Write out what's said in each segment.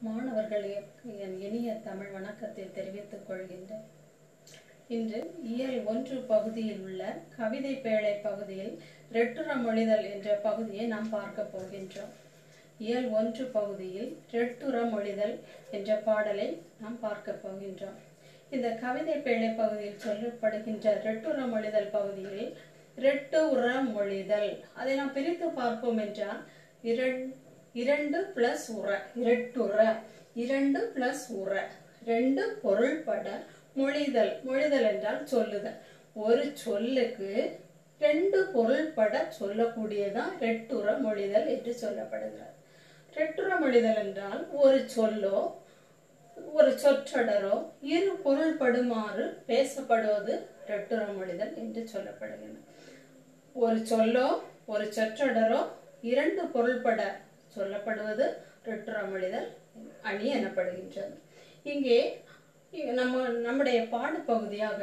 மாணவர்களுக்கு என் இனிய தமிழ் வணக்கத்தை தெரிவித்துக் கொள்கின்றேன் இன்று இயல் ஒன்று பகுதியில் உள்ள கவிதை பேழை பகுதியில் ரெட்டுர மொழிதல் என்ற பகுதியை நாம் பார்க்க போகின்றோம் இயல் ஒன்று பகுதியில் ரெட்டுர மொழிதல் என்ற பாடலை நாம் பார்க்க போகின்றோம் இந்த கவிதை பேழை பகுதியில் சொல்லப்படுகின்ற ரெட்டுர மொழிதல் பகுதியில் ரெட்டு உர மொழிதல் அதை நாம் பிரித்து பார்ப்போம் என்றால் இரண்- இரண்டு பிளஸ் உர இரட்டுற இரண்டு பிளஸ் உர ரெண்டு பொருள்பட மொழிதல் மொழிதல் என்றால் சொல்லுதல் ஒரு சொல்லுக்கு ரெண்டு பொருள்பட சொல்லக்கூடியதான் ரெட்டுற மொழிதல் என்று சொல்லப்படுகிறது ரெட்டுற மொழிதல் என்றால் ஒரு சொல்லோ ஒரு சொற்றொடரோ இரு பொருள்படுமாறு பேசப்படுவது ரெட்டுற மொழிதல் என்று சொல்லப்படுகிறது ஒரு சொல்லோ ஒரு சொற்றொடரோ இரண்டு பொருள்பட சொல்லப்படுவது ரெட்டுற மொழிதல் அணி எனப்படுகின்றது இங்கே இ- நம்ம நம்முடைய பாடப்பகுதியாக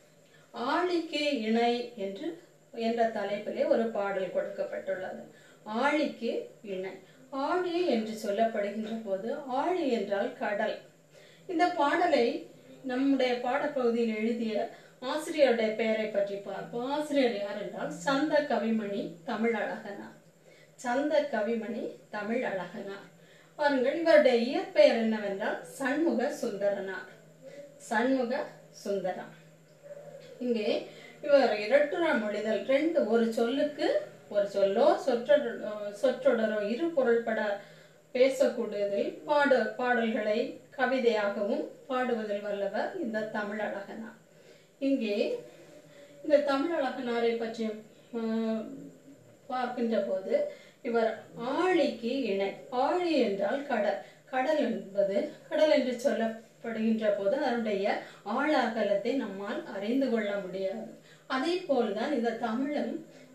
ஆழிக்கு இணை என்று என்ற தலைப்பிலே ஒரு பாடல் கொடுக்கப்பட்டுள்ளது ஆழிக்கு இணை ஆழி என்று சொல்லப்படுகின்ற போது ஆழி என்றால் கடல் இந்த பாடலை நம்முடைய பாடப்பகுதியில் எழுதிய ஆசிரியருடைய பெயரை பற்றி பார்ப்போம் ஆசிரியர் யார் என்றால் சந்த கவிமணி தமிழழகனார் சந்த கவிமணி தமிழ் அழகனார் பாருங்கள் இவருடைய இயற்பெயர் என்னவென்றால் சண்முக சுந்தரனார் சண்முக சுந்தரம் இங்கே இவர் இரட்டுற மொழிதல் ரெண்டு ஒரு சொல்லுக்கு ஒரு சொல்லோ சொற்றொடரோ சொற்றொடரோ இரு பொருள்பட பேசக்கூடியதில் பாடு பாடல்களை கவிதையாகவும் பாடுவதில் வல்லவர் இந்த தமிழ் அழகனார் இங்கே இந்த தமிழ் அழகனாரை பற்றி ஆஹ், பார்க்கின்ற போது இவர் ஆழிக்கு இணை ஆழி என்றால் கடல் கடல் என்பது கடல் என்று சொல்லப்படுகின்ற போது அதனுடைய ஆழ அகலத்தை நம்மால் அறிந்து கொள்ள முடியாது அதே போல்தான் இந்த தமிழும்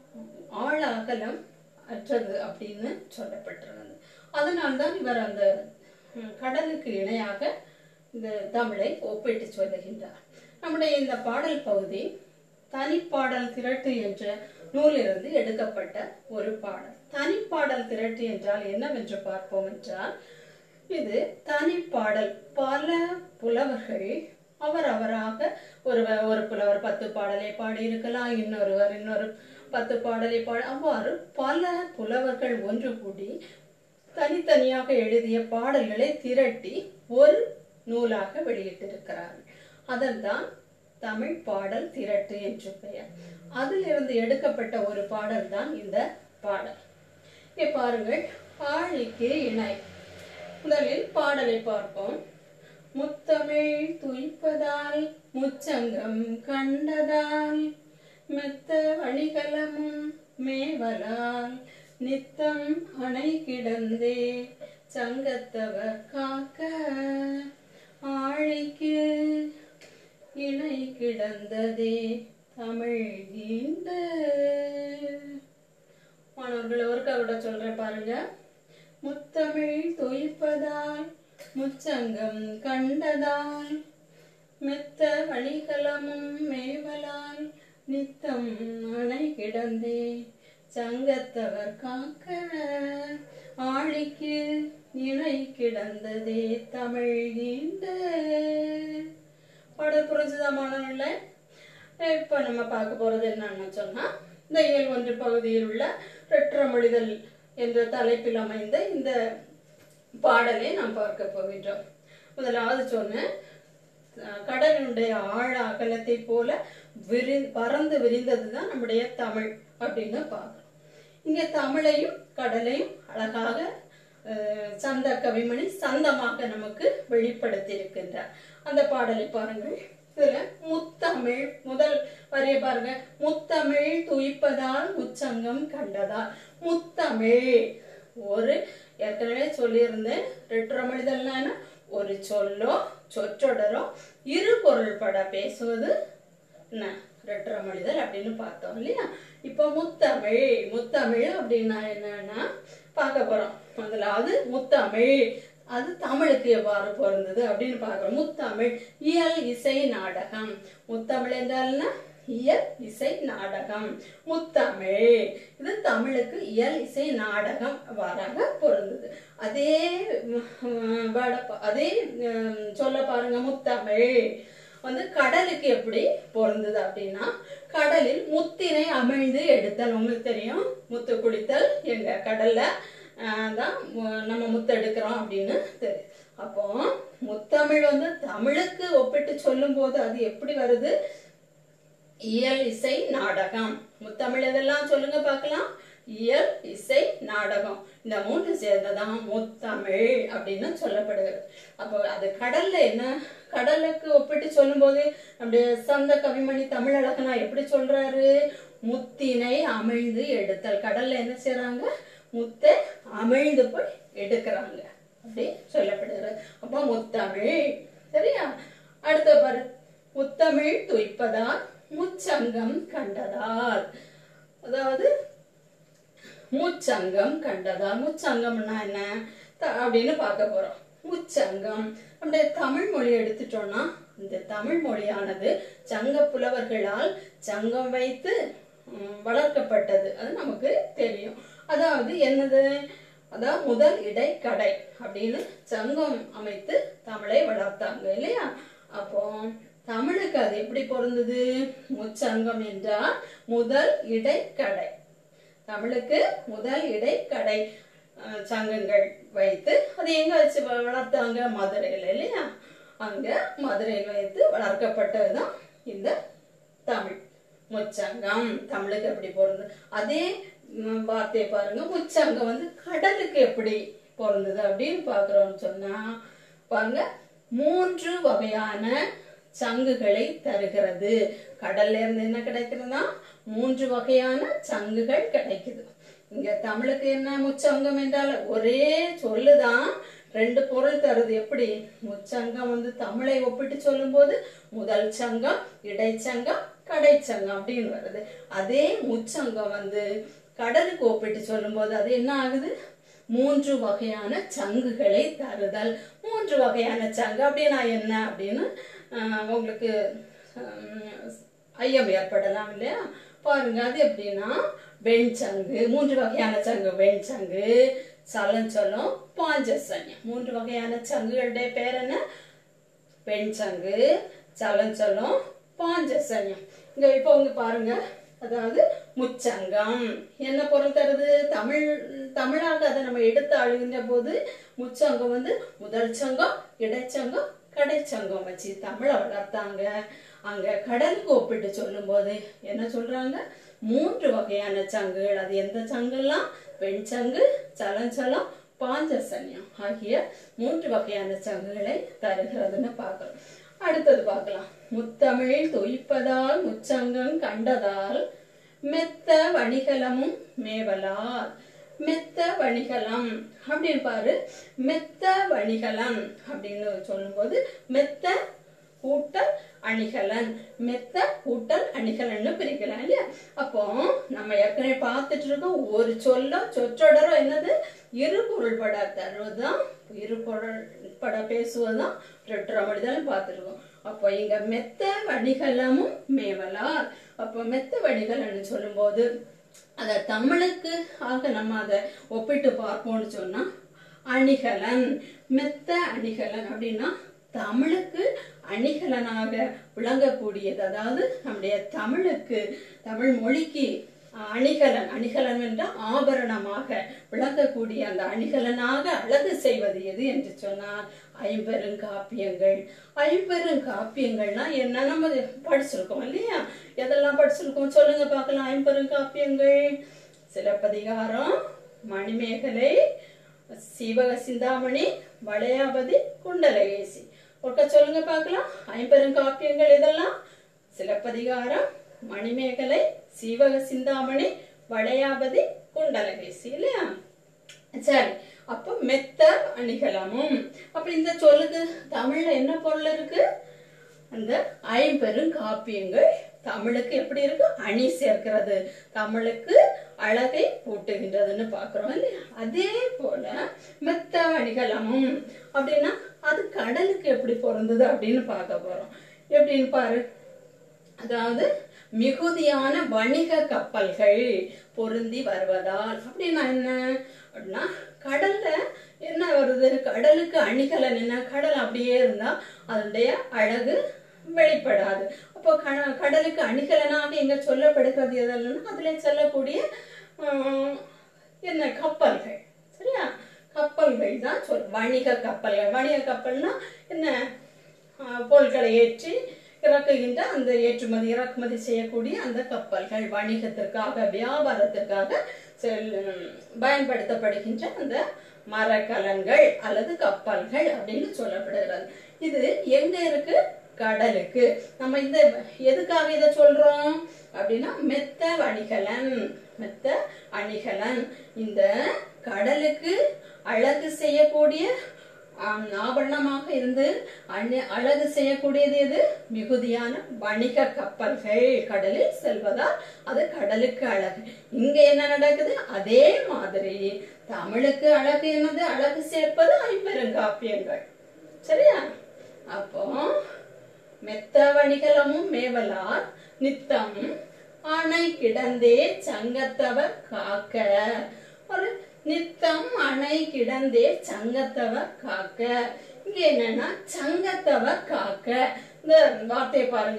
ஆழ அகலம் அற்றது அப்படின்னு சொல்லப்பட்டிருந்தது அதனால்தான் இவர் அந்த ம், கடலுக்கு இணையாக இந்த தமிழை ஒப்பிட்டு சொல்லுகின்றார் நம்முடைய இந்த பாடல் பகுதி தனிப்பாடல் திரட்டு என்ற நூலிலிருந்து எடுக்கப்பட்ட ஒரு பாடல் தனிப்பாடல் திரட்டு என்றால் என்னவென்று பார்ப்போம் என்றால் இது தனிப்பாடல் பல புலவர்கள் அவர் அவராக ஒரு ஒரு புலவர் பத்து பாடலை பாடியிருக்கலாம் இன்னொருவர் இன்னொரு பத்து பாடலை பாட அவ்வாறு பல புலவர்கள் ஒன்று கூடி தனித்தனியாக எழுதிய பாடல்களை திரட்டி ஒரு நூலாக வெளியிட்டிருக்கிறார்கள் அதன்தான் தமிழ் பாடல் திரட்டு என்று பெயர் அதிலிருந்து எடுக்கப்பட்ட ஒரு பாடல் தான் இந்த பாடல் இங்கே பாருங்கள் ஆழிக்கு இணை முதலில் பாடலை பார்ப்போம் முத்தமிழ் துய்ப்பதால் முச்சங்கம் கண்டதால் மெத்த வழிகலமும் மேவலால் நித்தம் அணை கிடந்தே சங்கத்தவர் காக்க ஆழிக்கு இணை கிடந்ததே தமிழ் ஈண்டு மாணவர்கள் ஒருக்கா விட சொல்றேன் பாருங்க முத்தமிழ் துய்ப்பதால் முச்சங்கம் கண்டதால் மெத்த வழிகலமும் மேவலால் நித்தம் அணை கிடந்தே சங்கத்தவர் காக்க ஆழிக்கு இணை கிடந்ததே தமிழ் ஈண்டு பாடல் புரிஞ்சுதா மாணவர்களே இப்ப நம்ம பார்க்க போறது என்னன்னு சொன்னா இந்த இயல் ஒன்று பகுதியில் உள்ள ரெற்றமொழிதல் என்ற தலைப்பில் அமைந்த இந்த பாடலை நாம் பார்க்க போகின்றோம் முதலாவது சொன்னேன் அஹ் கடலினுடைய ஆழ அகலத்தை போல விரி பறந்து விரிந்தது தான் நம்முடைய தமிழ் அப்படின்னு பார்க்கிறோம் இங்க தமிழையும் கடலையும் அழகாக அஹ், சந்த கவிமணி சந்தமாக நமக்கு வெளிப்படுத்தி இருக்கின்றார் அந்த பாடலை பாருங்கள் இதுல முத்தமிழ் முதல் வரிய பாருங்க முத்தமிழ் துய்ப்பதால் உச்சங்கம் கண்டதால் முத்தமிழ் ஒரு ஏற்கனவே சொல்லியிருந்தேன் ரெற்றமொழிதல்னா என்ன ஒரு சொல்லோ சொற்றொடரோ இரு பொருள்பட பேசுவது என்ன ரெற்றமொழிதல் அப்படின்னு பார்த்தோம் இல்லையா இப்போ முத்தமிழ் முத்தமிழ் அப்படின்னா என்னன்னா பார்க்க போறோம் முதலாவது முத்தமிழ் அது தமிழுக்கு எவ்வாறு பொருந்தது அப்படின்னு பார்க்கிறோம் முத்தமிழ் இயல் இசை நாடகம் முத்தமிழ் என்றால் என்ன இயல் இசை நாடகம் முத்தமிழ் இது தமிழுக்கு இயல் இசை நாடகம் வாராக பொருந்தது அதே உம், word ப- அதே உம், சொல்ல பாருங்க முத்தமிழ் வந்து கடலுக்கு எப்படி பொருந்தது அப்படின்னா கடலில் முத்தினை அமிழ்ந்து எடுத்தல் உங்களுக்கு தெரியும் முத்து குடித்தல் எங்க கடல்ல ஆஹ், தான் மு- நம்ம முத்து எடுக்கிறோம் அப்படின்னு தெரியும் அப்போ முத்தமிழ் வந்து தமிழுக்கு ஒப்பிட்டு சொல்லும் போது அது எப்படி வருது இயல் இசை நாடகம் முத்தமிழ் எதெல்லாம் சொல்லுங்க பார்க்கலாம் இயல் இசை நாடகம் இந்த மூன்று சேர்ந்ததான் முத்தமிழ் அப்படின்னு சொல்லப்படுகிறது அப்போ அது கடல்ல என்ன கடலுக்கு ஒப்பிட்டு சொல்லும்போது நம்முடைய சந்த கவிமணி தமிழழகனா எப்படி சொல்றாரு முத்தினை அமிழ்ந்து எடுத்தல் கடல்ல என்ன செய்றாங்க முத்தை அமிழ்ந்து போய் எடுக்கிறாங்க அப்படி சொல்லப்படுகிறது அப்போ முத்தமிழ் சரியா அடுத்த பாரு முத்தமிழ் துய்ப்பதால் முச்சங்கம் கண்டதால் அதாவது முச்சங்கம் கண்டதால் முச்சங்கம்னா என்ன த- அப்படின்னு பார்க்க போறோம் முச்சங்கம் நம்முடைய தமிழ் மொழி எடுத்துட்டோம்னா இந்த தமிழ் மொழியானது சங்க புலவர்களால் சங்கம் வைத்து ம், வளர்க்கப்பட்டது அது நமக்கு தெரியும் அதாவது என்னது அதான் முதல் இடை கடை அப்படின்னு சங்கம் அமைத்து தமிழை வளர்த்தாங்க இல்லையா அப்போ தமிழுக்கு அது எப்படி பொருந்தது முச்சங்கம் என்றால் முதல் இடை கடை தமிழுக்கு முதல் இடை கடை அஹ், சங்கங்கள் வைத்து அது எங்க வச்சு வ- வளர்த்தாங்க மதுரையில் இல்லையா அங்க மதுரையில் வைத்து வளர்க்கப்பட்டதுதான் இந்த தமிழ் முச்சங்கம் தமிழுக்கு எப்படி பொருந்தது அதே ம், வார்த்தையை பாருங்க முச்சங்கம் வந்து கடலுக்கு எப்படி பொருந்தது அப்படின்னு பாக்குறோம்னு சொன்னா பாருங்க மூன்று வகையான சங்குகளை தருகிறது கடல்ல இருந்து என்ன கிடைக்கிறதுனா மூன்று வகையான சங்குகள் கிடைக்குது இங்க தமிழுக்கு என்ன முச்சங்கம் என்றால் ஒரே சொல்லுதான் ரெண்டு பொருள் தருது எப்படி முச்சங்கம் வந்து தமிழை ஒப்பிட்டு சொல்லும்போது முதல் சங்கம் இடைச்சங்கம் கடைச்சங்கம் அப்படின்னு வருது அதே முச்சங்கம் வந்து கடலுக்கு ஒப்பிட்டு சொல்லும்போது அது என்ன ஆகுது மூன்று வகையான சங்குகளை தருதல் மூன்று வகையான சங்கு அப்படின்னா என்ன அப்படின்னு ஆஹ், உங்களுக்கு ஆஹ், ஐயம் ஏற்படலாம் இல்லையா பாருங்க அது எப்படின்னா வெண்சங்கு மூன்று வகையான சங்கு வெண்சங்கு சலஞ்சலம் பாஞ்சசன்யம் மூன்று வகையான சங்குகளுடைய பேர் என்ன வெண்சங்கு சலஞ்சலம் பாஞ்சசன்யம் இங்க இப்போ உங்க பாருங்க அதாவது முச்சங்கம் என்ன பொருள் தருது தமிழ் தமிழாக அதை நம்ம எடுத்து அழுகின்ற போது முச்சங்கம் வந்து முதல் சங்கம் இடைச்சங்கம் கடைச்சங்கம் வச்சு தமிழை வளர்த்தாங்க அங்க கடலுக்கு ஒப்பிட்டு சொல்லும்போது என்ன சொல்றாங்க மூன்று வகையான சங்குகள் அது எந்த சங்குலாம் வெண்சங்கு சலஞ்சலம் பாஞ்சசன்யம் ஆகிய மூன்று வகையான சங்குகளை தருகிறதுன்னு பார்க்கிறோம் அடுத்தது பார்க்கலாம் முத்தமிழ் தொய்ப்பதால் முச்சங்கம் கண்டதால் மெத்த வணிகலமும் மேவலால் மெத்த வணிகலம் அப்படின்னு பாரு மெத்த வணிகலம் அப்படின்னு சொல்லும்போது மெத்த கூட்டல் அணிகலன் மெத்த கூட்டல் அணிகலன்னு பிரிக்கலாம் இல்லையா அப்போ நம்ம ஏற்கனவே பார்த்துட்டு இருக்கோம் ஒரு சொல்லோ சொற்றொடரோ என்னது இரு பொருள்பட தருவதுதான் இரு பொருள் பட பேசுவதுதான் ரெற்றமடிதான் பார்த்துருக்கோம் அப்போ இங்க மெத்த வணிகலமும் மேவலால் அப்போ மெத்த வணிகலன்னு சொல்லும்போது அத தமிழுக்கு ஆக நம்ம அதை ஒப்பிட்டு பார்ப்போம்னு சொன்னா அணிகலன் மெத்த அணிகலன் அப்படின்னா தமிழுக்கு அணிகலனாக விளங்கக்கூடியது அதாவது நம்முடைய தமிழுக்கு தமிழ் மொழிக்கு அஹ், அணிகலன் அணிகலன் என்றால் ஆபரணமாக விளங்கக்கூடிய அந்த அணிகலனாக அழகு செய்வது எது என்று சொன்னால் ஐம்பெருங்காப்பியங்கள் ஐம்பெருங்காப்பியங்கள்னா என்ன நம்ம படிச்சிருக்கோம் இல்லையா எதெல்லாம் படிச்சிருக்கோம் சொல்லுங்க பார்க்கலாம் ஐம்பெருங்காப்பியங்கள் சிலப்பதிகாரம் மணிமேகலை சீவக சிந்தாமணி வளையாபதி குண்டலகேசி ஒருக்க சொல்லுங்க பார்க்கலாம் ஐம்பெருங்காப்பியங்கள் இதெல்லாம் சிலப்பதிகாரம் மணிமேகலை சீவக சிந்தாமணி வளையாபதி குண்டலகேசி இல்லையா சரி அப்ப மெத்த அணிகலமும் அப்ப இந்த சொல்லுக்கு தமிழ்ல என்ன பொருள் இருக்கு அந்த ஐம்பெரும் காப்பியங்கள் தமிழுக்கு எப்படி இருக்கு அணி சேர்க்கிறது தமிழுக்கு அழகை கூட்டுகின்றதுன்னு பாக்குறோம் இல்லையா அதே போல மெத்த அணிகலமும் அப்படின்னா அது கடலுக்கு எப்படி பொருந்தது அப்படின்னு பார்க்க போறோம் எப்படின்னு பாரு அதாவது மிகுதியான வணிக கப்பல்கள் பொருந்தி வருவதால் அப்படின்னா என்ன அப்படின்னா கடல்ல என்ன வருது கடலுக்கு அணிகலன் என்ன கடல் அப்படியே இருந்தா அதனுடைய அழகு வெளிப்படாது அப்போ க- கடலுக்கு அணிகலனாக இங்க சொல்லப்படுகிறது எதெல்லாம் அதுல சொல்லக்கூடிய ஆஹ், என்ன கப்பல்கள் சரியா கப்பல்கள் தான் சொல் வணிக கப்பல்கள் வணிக கப்பல்னா என்ன ஆஹ், பொருட்களை ஏற்றி இறக்குகின்ற அந்த ஏற்றுமதி இறக்குமதி செய்யக்கூடிய அந்த கப்பல்கள் வணிகத்திற்காக வியாபாரத்திற்காக செல்- பயன்படுத்தப்படுகின்ற அந்த மரக்கலங்கள் அல்லது கப்பல்கள் அப்படின்னு சொல்லப்படுகிறது இது எங்க இருக்கு கடலுக்கு நம்ம இந்த எதுக்காக இதை சொல்றோம் அப்படின்னா மெத்த வணிகலன் மெத்த அணிகலன் இந்த கடலுக்கு அழகு செய்யக்கூடிய ஆம், ஆபரணமாக இருந்து அணி- அழகு செய்யக்கூடியது எது மிகுதியான வணிக கப்பல்கள் கடலில் செல்வதால் அது கடலுக்கு அழகு இங்க என்ன நடக்குது அதே மாதிரி தமிழுக்கு அழகு என்னது அழகு சேர்ப்பது ஐம்பெருங்காப்பியங்கள் சரியா அப்போ மெத்த வணிகலமும் மேவலார் நித்தம் அணை கிடந்தே சங்கத்தவர் காக்க ஒரு நித்தம் அணை கிடந்தே சங்கத்தவர் காக்க இங்க என்னன்னா சங்கத்தவர் காக்க இந்த வார்த்தையை பாருங்க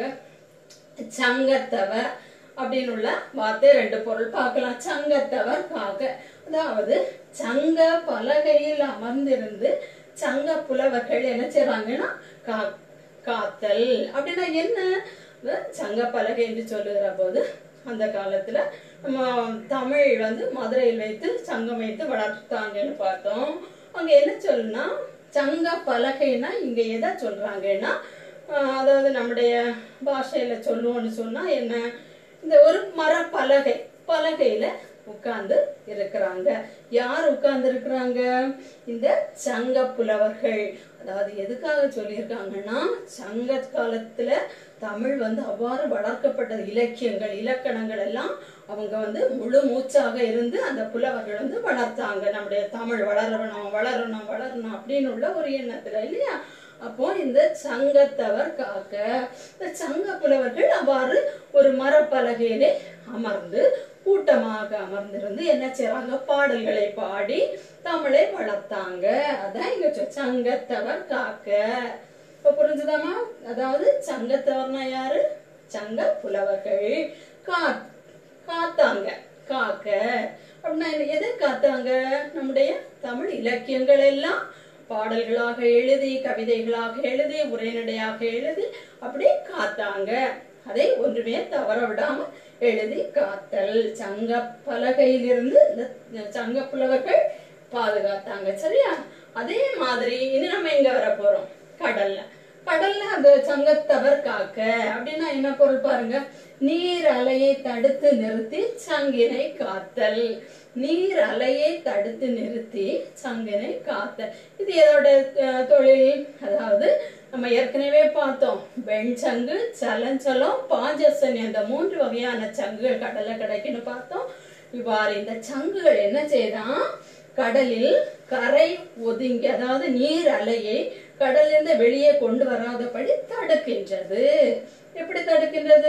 சங்கத்தவர் அப்படின்னு உள்ள வார்த்தை ரெண்டு பொருள் பார்க்கலாம் சங்கத்தவர் காக்க அதாவது சங்க பலகையில் அமர்ந்திருந்து சங்க புலவர்கள் என்ன செய்றாங்கன்னா கா காத்தல் அப்படின்னா என்ன இந்த சங்க பலகை என்று சொல்லுகிற போது அந்த காலத்துல நம்ம தமிழ் வந்து மதுரையில் வைத்து சங்கம் வைத்து வளர்த்தாங்கன்னு பார்த்தோம் அங்க என்ன சொல்லுனா சங்க பலகைனா இங்க எதை சொல்றாங்கன்னா ஆஹ் அதாவது நம்முடைய பாஷையில சொல்லுவோம்னு சொன்னா என்ன இந்த ஒரு மர பலகை பலகையில உட்கார்ந்து இருக்கிறாங்க யார் உட்கார்ந்து இருக்கிறாங்க இந்த சங்க புலவர்கள் அதாவது எதுக்காக சொல்லியிருக்காங்கன்னா சங்க காலத்துல தமிழ் வந்து அவ்வாறு வளர்க்கப்பட்ட இலக்கியங்கள் இலக்கணங்கள் எல்லாம் அவங்க வந்து முழு மூச்சாக இருந்து அந்த புலவர்கள் வந்து வளர்த்தாங்க நம்முடைய தமிழ் வளரணும் வளரணும் வளரணும் அப்படின்னு உள்ள ஒரு எண்ணத்துல இல்லையா அப்போ இந்த சங்கத்தவர் காக்க இந்த சங்க புலவர்கள் அவ்வாறு ஒரு மரப்பலகையிலே அமர்ந்து கூட்டமாக அமர்ந்திருந்து என்ன செய்றாங்க பாடல்களை பாடி தமிழை வளர்த்தாங்க அதான் இங்க சொ- சங்கத்தவர் காக்க இப்ப புரிஞ்சுதாமா அதாவது சங்கத்தவர்னா யாரு சங்க புலவர்கள் கா காத்தாங்க காக்க அப்படின்னா என்ன- எதை காத்தாங்க நம்முடைய தமிழ் இலக்கியங்கள் எல்லாம் பாடல்களாக எழுதி கவிதைகளாக எழுதி உரைநடையாக எழுதி அப்படியே காத்தாங்க அதை ஒன்றுமே தவற விடாம எழுதி காத்தல் சங்க பலகையிலிருந்து இந்த சங்க புலவர்கள் பாதுகாத்தாங்க சரியா அதே மாதிரி இனி நம்ம எங்க வர போறோம் கடல்ல கடல்ல அந்த சங்கத்தவர் காக்க அப்படின்னா என்ன பொருள் பாருங்க நீர் அலையை தடுத்து நிறுத்தி சங்கினை காத்தல் நீர் அலையை தடுத்து நிறுத்தி சங்கினை காத்தல் இது எதோட அஹ், தொழில் அதாவது நம்ம ஏற்கனவே பார்த்தோம் வெண்சங்கு சலஞ்சலம் பாஞ்சசனி அந்த மூன்று வகையான சங்குகள் கடல்ல கிடைக்குன்னு பார்த்தோம் இவ்வாறு இந்த சங்குகள் என்ன செய்தான் கடலில் கரை ஒதுங்கி அதாவது நீர் அலையை கடலிலிருந்து வெளியே கொண்டு வராதபடி தடுக்கின்றது எப்படி தடுக்கின்றது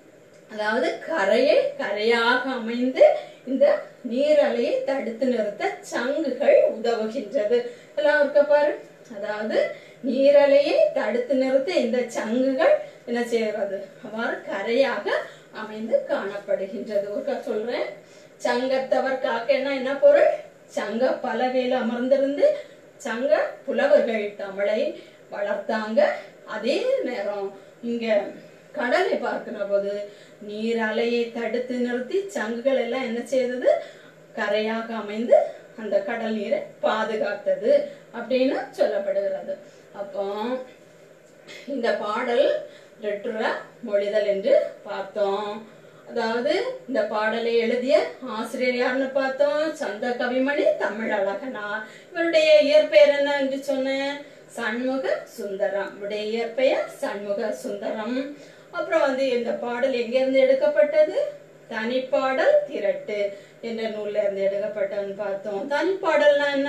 அதாவது கரையை கரையாக அமைந்து இந்த நீர் அலையை தடுத்து நிறுத்த சங்குகள் உதவுகின்றது எல்லாம் இருக்க பாரு அதாவது நீரலையை தடுத்து நிறுத்த இந்த சங்குகள் என்ன செய்யறது அவ்வாறு கரையாக அமைந்து காணப்படுகின்றது ஒருக்கா சொல்றேன் சங்கத்தவர் காக்கன்னா என்ன பொருள் சங்க பலகையில் அமர்ந்திருந்து சங்க புலவர்கள் தமிழை வளர்த்தாங்க அதே நேரம் இங்க கடலை பார்க்கிற போது நீர் அலையை தடுத்து நிறுத்தி சங்குகள் எல்லாம் என்ன செய்தது கரையாக அமைந்து அந்த கடல் நீரை பாதுகாத்தது அப்படின்னு சொல்லப்படுகிறது அப்போ இந்த பாடல் ரெட்டுர மொழிதல் என்று பார்த்தோம் அதாவது இந்த பாடலை எழுதிய ஆசிரியர் யாருன்னு பார்த்தோம் சந்த கவிமணி தமிழ் அழகனார் இவருடைய இயற்பெயர் என்ன என்று சொன்னேன் சண்முக சுந்தரம் இவருடைய இயற்பெயர் சண்முக சுந்தரம் அப்புறம் வந்து இந்த பாடல் எங்கிருந்து எடுக்கப்பட்டது தனிப்பாடல் திரட்டு என்ற நூல்ல இருந்து எடுக்கப்பட்டதுன்னு பார்த்தோம் தனிப்பாடல்னா என்ன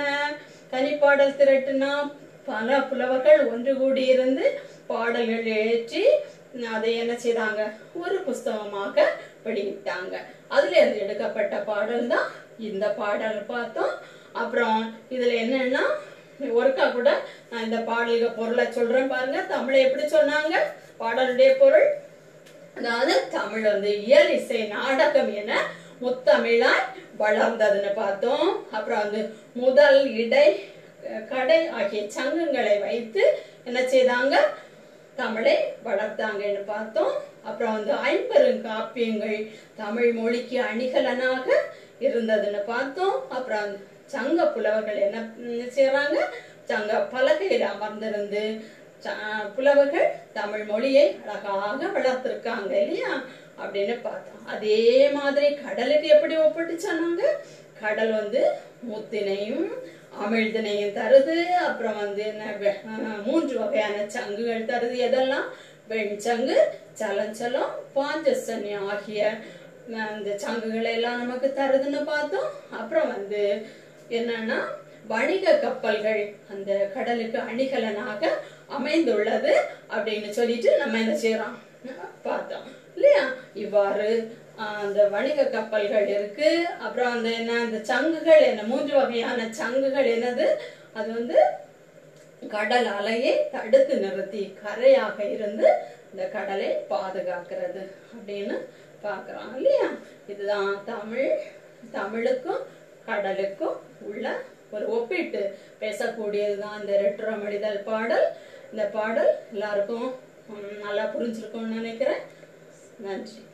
தனிப்பாடல் திரட்டுனா பல புலவர்கள் ஒன்று கூடி இருந்து பாடல்கள் ஏற்றி அதை என்ன செய்தாங்க ஒரு புஸ்தகமாக வெளியிட்டாங்க அதுல இருந்து எடுக்கப்பட்ட பாடல் தான் இந்த பாடல் பார்த்தோம் அப்புறம் இதுல என்னன்னா ஒருக்கா கூட நான் இந்த பாடல்க பொருளை சொல்றேன் பாருங்க தமிழை எப்படி சொன்னாங்க பாடலுடைய பொருள் அதாவது தமிழ் வந்து இயல் இசை நாடகம் என முத்தமிழாய் வளர்ந்ததுன்னு பார்த்தோம் அப்புறம் வந்து முதல் இடை அஹ், கடை ஆகிய சங்கங்களை வைத்து என்ன செய்தாங்க தமிழை வளர்த்தாங்கன்னு பார்த்தோம் அப்புறம் வந்து ஐம்பெருங்காப்பியங்கள் தமிழ் மொழிக்கு அணிகலனாக இருந்ததுன்னு பார்த்தோம் அப்புறம் வந்து சங்க புலவர்கள் என்ன ம், செய்றாங்க சங்க பலகையில் அமர்ந்திருந்து ச- புலவர்கள் தமிழ் மொழியை அழகாக வளர்த்திருக்காங்க இல்லையா அப்படின்னு பார்த்தோம் அதே மாதிரி கடலுக்கு எப்படி ஒப்பிட்டு சொன்னாங்க கடல் வந்து முத்தினையும் அமிழ்தினையும் தருது அப்புறம் வந்து என்ன வெ- அஹ் மூன்று வகையான சங்குகள் தருது எதெல்லாம் வெண்சங்கு சலஞ்சலம் பாஞ்சசனி ஆகிய அஹ், அந்த சங்குகளை எல்லாம் நமக்கு தருதுன்னு பார்த்தோம் அப்புறம் வந்து என்னன்னா வணிக கப்பல்கள் அந்த கடலுக்கு அணிகலனாக அமைந்துள்ளது அப்படின்னு சொல்லிட்டு நம்ம என்ன செய்யறோம் பார்த்தோம் இல்லையா இவ்வாறு ஆஹ், அந்த வணிக கப்பல்கள் இருக்கு அப்புறம் அந்த என்ன அந்த சங்குகள் என்ன மூன்று வகையான சங்குகள் என்னது அது வந்து கடல் அலையை தடுத்து நிறுத்தி கரையாக இருந்து இந்த கடலை பாதுகாக்கிறது அப்படின்னு பார்க்கிறோம் இல்லையா இதுதான் தமிழ் தமிழுக்கும் கடலுக்கும் உள்ள ஒரு ஒப்பிட்டு பேசக்கூடியதுதான் இந்த ரெட்ரோமடிதல் பாடல் இந்த பாடல் எல்லாருக்கும் ம், நல்லா புரிஞ்சிருக்கும்னு நினைக்கிறேன் நன்றி